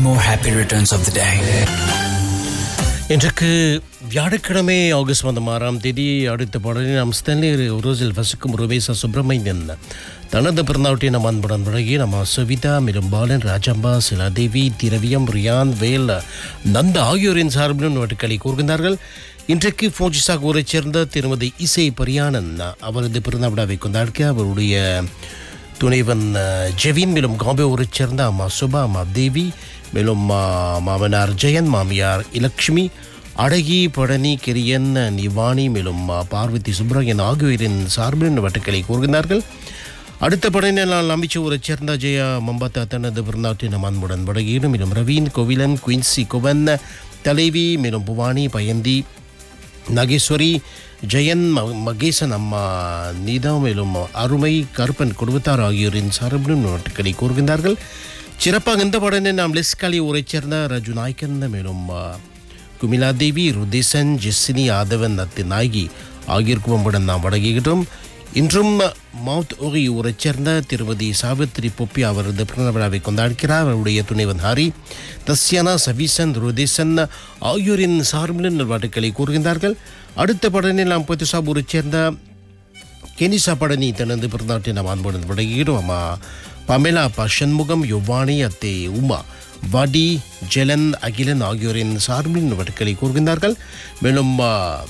more happy returns of the day. இன்றைக்கு வியாழக்கிழமை August மாதம் ஆறாம் தேதி அடுத்த பாடலில் நாம் ஸ்டென்லி ரோஸில் வசிக்கும் ருவேசா சுப்பிரமணியன் தனது பிறந்தவற்றை நம் அன்புடன் வழங்கி நம்ம சவிதா மிரும்பாலன் ராஜம்பா சிலாதேவி திரவியம் ரியான் வேல் நந்த ஆகியோரின் சார்பிலும் நாட்டுக்களை கூறுகின்றார்கள் இன்றைக்கு ஃபோஜிசாக் ஊரைச் சேர்ந்த திருமதி இசை பரியானன் அவரது பிறந்த விழாவை கொண்டாடிக்க அவருடைய துணைவன் அஹ், ஜெவின் மேலும் காம்பே ஊரைச் சேர்ந்த அம்மா சுபா அம்மா தேவி மேலும் மா- மாமனார் ஜெயன் மாமியார் இலக்ஷ்மி அழகி பழனி கிரியன் நிவாணி மேலும் மா பார்வதி சுப்ரமணியன் ஆகியோரின் சார்பில் வட்டுக்களை கூறுகின்றார்கள் அடுத்த படையினால் அமைச்சு ஊரைச் சேர்ந்த ஜெயா மம்பத்தா தனது பிறந்தாற்றின் அன்புடன் வடகீடு மேலும் ரவீன் கோவிலன் குயின்சி குவன் தலைவி மேலும் புவானி பயந்தி நகேஸ்வரி ஜெயன் ம- மகேசன் அம்மா நீதா மேலும் அருமை கருப்பன் குடும்பத்தார் ஆகியோரின் சார்பிலும் நாட்டுக்களை கூறுகின்றார்கள் சிறப்பாக இந்த படனை நாம் லெஸ்காலி ஊரைச் சேர்ந்த ரஜு நாயக்கன் மேலும் ஆ, குமிலா தேவி ருதேசன் ஜெஸ்ஸினி ஆதவன் அத்து நாயகி ஆகியோர் குடும்பமுடன் நாம் வழங்குகின்றோம் இன்றும் மவுத் ஒரி ஊரைச் சேர்ந்த திருமதி சாவித்ரி பொப்பி அவரது பிறந்த விழாவை கொண்டாடுகிறார் அவருடைய துணைவன் ஹாரி தஸ்யானா சபீசன் ருதேசன் ஆகியோரின் சார்பில் நல்வாழ்த்துக்களை கூறுகின்றார்கள் அடுத்த படனில் நாம் பொத்துசாப் ஊரைச் சேர்ந்த கெனிசா படனி தனது பிறந்தாட்டை நாம் அன்புடன் வழங்குகிறோம் அம்மா பமேலா அப்பா சண்முகம் யுவானி அத்தே உமா வாடி ஜெலன் அகிலன் ஆகியோரின் சார்பில் வட்டுக்களை கூறுகின்றார்கள் மேலும் ஆ,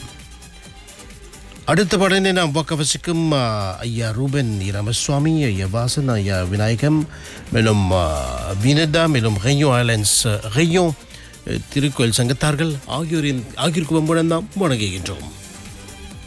அடுத்த படனை நாம் பார்க்க வசிக்கும் ஆ, ஐயா ரூபன் ராமசுவாமி ஐயா வாசன் ஐயா விநாயகம் மேலும் ஆ, வினதா மேலும் ஹையோ ஐலண்ட்ஸ் ஹையோ திருக்கோயில் சங்கத்தார்கள் ஆகியோரின் ஆகியோருக்கு வம்புடன் நாம் வணங்குகின்றோம்